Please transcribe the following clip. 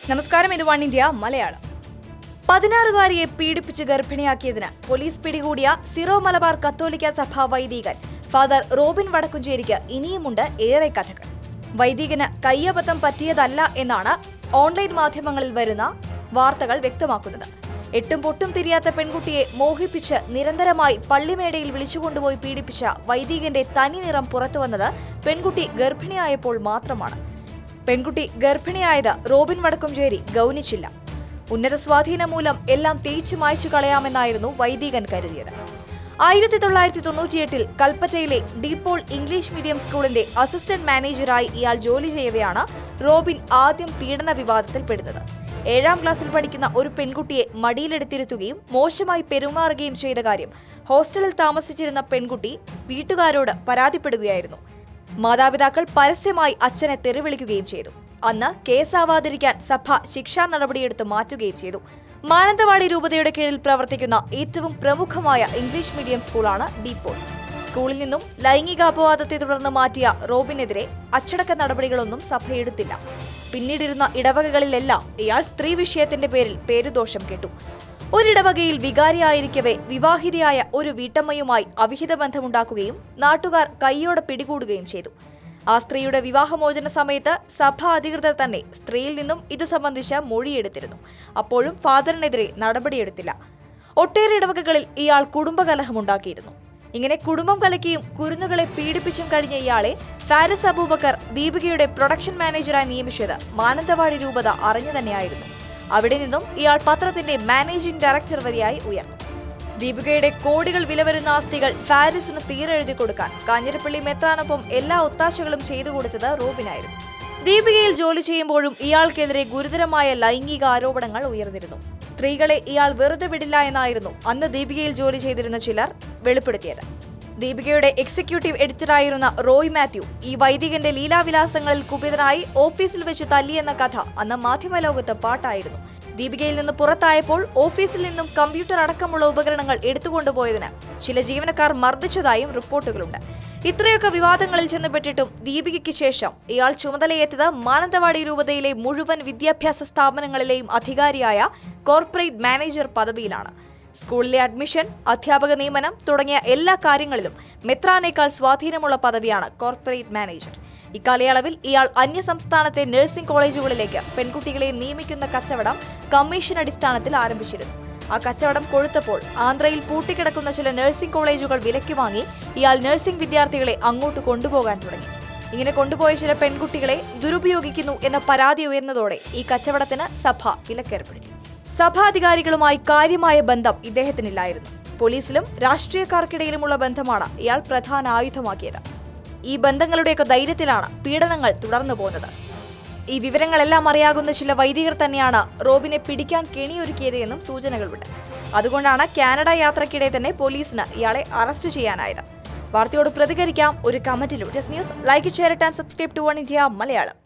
നമസ്കാരം ഇത് one India Malayalam പതിനാറുകാരിയെ പീഡിപ്പിച്ച് ഗർഭിണിയാക്കിയതിന് പോലീസ് പിടികൂടിയ സിറോ മലബാർ കത്തോലിക്ക സഭ വൈദികൻ ഫാദർ റോബിൻ വടക്കുംചേരിക്ക് ഇനിയുമുണ്ട് ഏറെ കഥകൾ വൈദികന് കയ്യബദ്ധം പറ്റിയതല്ല എന്നാണ് ഓൺലൈൻ മാധ്യമങ്ങളിൽ വരുന്ന വാർത്തകൾ വ്യക്തമാക്കുന്നത് എട്ടും പൊട്ടും തിരിയാത്ത പെൺകുട്ടിയെ മോഹിപ്പിച്ച് നിരന്തരമായി പള്ളിമേടയിൽ വിളിച്ചുകൊണ്ടുപോയി പീഡിപ്പിച്ച വൈദികന്റെ തനി നിറം പുറത്തുവന്നത് പെൺകുട്ടി ഗർഭിണിയായപ്പോൾ മാത്രമാണ് പെൺകുട്ടി ഗർഭിണിയായത് റോബിൻ വടക്കുംചേരി ഗൗനിച്ചില്ല ഉന്നത സ്വാധീനം മൂലം എല്ലാം തേച്ചു മായ്ച്ചു കളയാമെന്നായിരുന്നു വൈദികൻ കരുതിയത് ആയിരത്തി തൊള്ളായിരത്തി തൊണ്ണൂറ്റിയെട്ടിൽ കൽപ്പറ്റയിലെ ഡീപോൾ ഇംഗ്ലീഷ് മീഡിയം സ്കൂളിന്റെ അസിസ്റ്റന്റ് മാനേജറായി ഇയാൾ ജോലി ചെയ്യവെയാണ് റോബിൻ ആദ്യം പീഡന വിവാദത്തിൽ പെടുന്നത് ഏഴാം ക്ലാസ്സിൽ പഠിക്കുന്ന ഒരു പെൺകുട്ടിയെ മടിയിലെടുത്തിരുത്തുകയും മോശമായി പെരുമാറുകയും ചെയ്ത കാര്യം ഹോസ്റ്റലിൽ താമസിച്ചിരുന്ന പെൺകുട്ടി വീട്ടുകാരോട് പരാതിപ്പെടുകയായിരുന്നു മാതാപിതാക്കൾ പരസ്യമായി അച്ഛനെ തെറിവിളിക്കുകയും ചെയ്തു അന്ന് കേസാവാതിരിക്കാൻ സഭ ശിക്ഷാ നടപടിയെടുത്ത് മാറ്റുകയും ചെയ്തു മാനന്തവാടി രൂപതയുടെ കീഴിൽ പ്രവർത്തിക്കുന്ന ഏറ്റവും പ്രമുഖമായ ഇംഗ്ലീഷ് മീഡിയം സ്കൂളാണ് ഡീപോൾ സ്കൂളിൽ നിന്നും ലൈംഗികാപവാദത്തെ തുടർന്ന് മാറ്റിയ റോബിനെതിരെ അച്ചടക്ക നടപടികളൊന്നും സഭയെടുത്തില്ല പിന്നീടിരുന്ന ഇടവകകളിലെല്ലാം ഇയാൾ സ്ത്രീ വിഷയത്തിന്റെ പേരിൽ പേരുദോഷം കേട്ടു ഒരിടവകയിൽ വികാരിയായിരിക്കവെ വിവാഹിതയായ ഒരു വീട്ടമ്മയുമായി അവിഹിത ബന്ധമുണ്ടാക്കുകയും നാട്ടുകാർ കൈയോടെ പിടികൂടുകയും ചെയ്തു ആ സ്ത്രീയുടെ വിവാഹമോചന സമയത്ത് സഭാ അധികൃതർ തന്നെ സ്ത്രീയിൽ നിന്നും ഇത് സംബന്ധിച്ച മൊഴിയെടുത്തിരുന്നു അപ്പോഴും ഫാദറിനെതിരെ നടപടിയെടുത്തില്ല ഒട്ടേറെ ഇടവകകളിൽ ഇയാൾ കുടുംബകലഹമുണ്ടാക്കിയിരുന്നു ഇങ്ങനെ കുടുംബം കലക്കിയും കുരുന്നുകളെ പീഡിപ്പിച്ചും കഴിഞ്ഞ ഇയാളെ ഫാരിസ് അബൂബക്കർ ദീപികയുടെ പ്രൊഡക്ഷൻ മാനേജറായി നിയമിച്ചത് മാനന്തവാടി രൂപത അറിഞ്ഞു തന്നെയായിരുന്നു അവിടെ നിന്നും ഇയാൾ പത്രത്തിന്റെ മാനേജിംഗ് ഡയറക്ടർ വരെയായി ഉയർന്നു ദീപികയുടെ കോടികൾ വില വരുന്ന ആസ്തികൾ ഫാരിസിന് തീരെഴുതി കൊടുക്കാൻ കാഞ്ഞിരപ്പള്ളി മെത്രാനൊപ്പം എല്ലാ ഒത്താശകളും ചെയ്തു കൊടുത്തത് റോബിനായിരുന്നു ദീപികയിൽ ജോലി ചെയ്യുമ്പോഴും ഇയാൾക്കെതിരെ ഗുരുതരമായ ലൈംഗിക ആരോപണങ്ങൾ ഉയർന്നിരുന്നു സ്ത്രീകളെ ഇയാൾ വെറുതെ വിടില്ല എന്നായിരുന്നു അന്ന് ദീപികയിൽ ജോലി ചെയ്തിരുന്ന ചിലർ വെളിപ്പെടുത്തിയത് ദീപികയുടെ എക്സിക്യൂട്ടീവ് എഡിറ്ററായിരുന്ന റോയ് മാത്യു ഈ വൈദികന്റെ ലീലാവിലാസങ്ങളിൽ കുപിതനായി ഓഫീസിൽ വെച്ച് തല്ലിയെന്ന കഥ അന്ന് മാധ്യമലോകത്ത് പാട്ടായിരുന്നു ദീപികയിൽ നിന്ന് പുറത്തായപ്പോൾ ഓഫീസിൽ നിന്നും കമ്പ്യൂട്ടർ അടക്കമുള്ള ഉപകരണങ്ങൾ എടുത്തുകൊണ്ടുപോയതിന് ചില ജീവനക്കാർ മർദ്ദിച്ചതായും റിപ്പോർട്ടുകളുണ്ട് ഇത്രയൊക്കെ വിവാദങ്ങളിൽ ചെന്നുപെട്ടിട്ടും ദീപികയ്ക്ക് ശേഷം ഇയാൾ ചുമതലയേറ്റത് മാനന്തവാടി രൂപതയിലെ മുഴുവൻ വിദ്യാഭ്യാസ സ്ഥാപനങ്ങളിലെയും അധികാരിയായ കോർപ്പറേറ്റ് മാനേജർ പദവിയിലാണ് സ്കൂളിലെ അഡ്മിഷൻ അധ്യാപക നിയമനം തുടങ്ങിയ എല്ലാ കാര്യങ്ങളിലും മെത്രാനേക്കാൾ സ്വാധീനമുള്ള പദവിയാണ് കോർപ്പറേറ്റ് മാനേജർ ഇക്കാലയളവിൽ ഇയാൾ അന്യസംസ്ഥാനത്തെ നഴ്സിംഗ് കോളേജുകളിലേക്ക് പെൺകുട്ടികളെ നിയമിക്കുന്ന കച്ചവടം കമ്മീഷൻ അടിസ്ഥാനത്തിൽ ആരംഭിച്ചിരുന്നു ആ കച്ചവടം കൊഴുത്തപ്പോൾ ആന്ധ്രയിൽ പൂട്ടിക്കിടക്കുന്ന ചില നഴ്സിംഗ് കോളേജുകൾ വിലയ്ക്ക് വാങ്ങി ഇയാൾ നഴ്സിംഗ് വിദ്യാർത്ഥികളെ അങ്ങോട്ട് കൊണ്ടുപോകാൻ തുടങ്ങി ഇങ്ങനെ കൊണ്ടുപോയ ചില പെൺകുട്ടികളെ ദുരുപയോഗിക്കുന്നു എന്ന പരാതി ഉയർന്നതോടെ ഈ കച്ചവടത്തിന് സഭ വിലക്കേർപ്പെടുത്തി സഭാധികാരികളുമായി കാര്യമായ ബന്ധം ഇദ്ദേഹത്തിനില്ലായിരുന്നു പോലീസിലും രാഷ്ട്രീയക്കാർക്കിടയിലുമുള്ള ബന്ധമാണ് ഇയാൾ പ്രധാന ആയുധമാക്കിയത് ഈ ബന്ധങ്ങളുടെയൊക്കെ ധൈര്യത്തിലാണ് പീഡനങ്ങൾ തുടർന്നു പോകുന്നത് ഈ വിവരങ്ങളെല്ലാം അറിയാകുന്ന ചില വൈദികർ തന്നെയാണ് റോബിനെ പിടിക്കാൻ കെണിയൊരുക്കിയത് എന്നും സൂചനകളുണ്ട് അതുകൊണ്ടാണ് കാനഡ യാത്രക്കിടെ തന്നെ പോലീസിന് ഇയാളെ അറസ്റ്റ് ചെയ്യാനായത് വാർത്തയോട് പ്രതികരിക്കാം ഒരു കമന്റിലൂടെ news like share and subscribe to one India Malayalam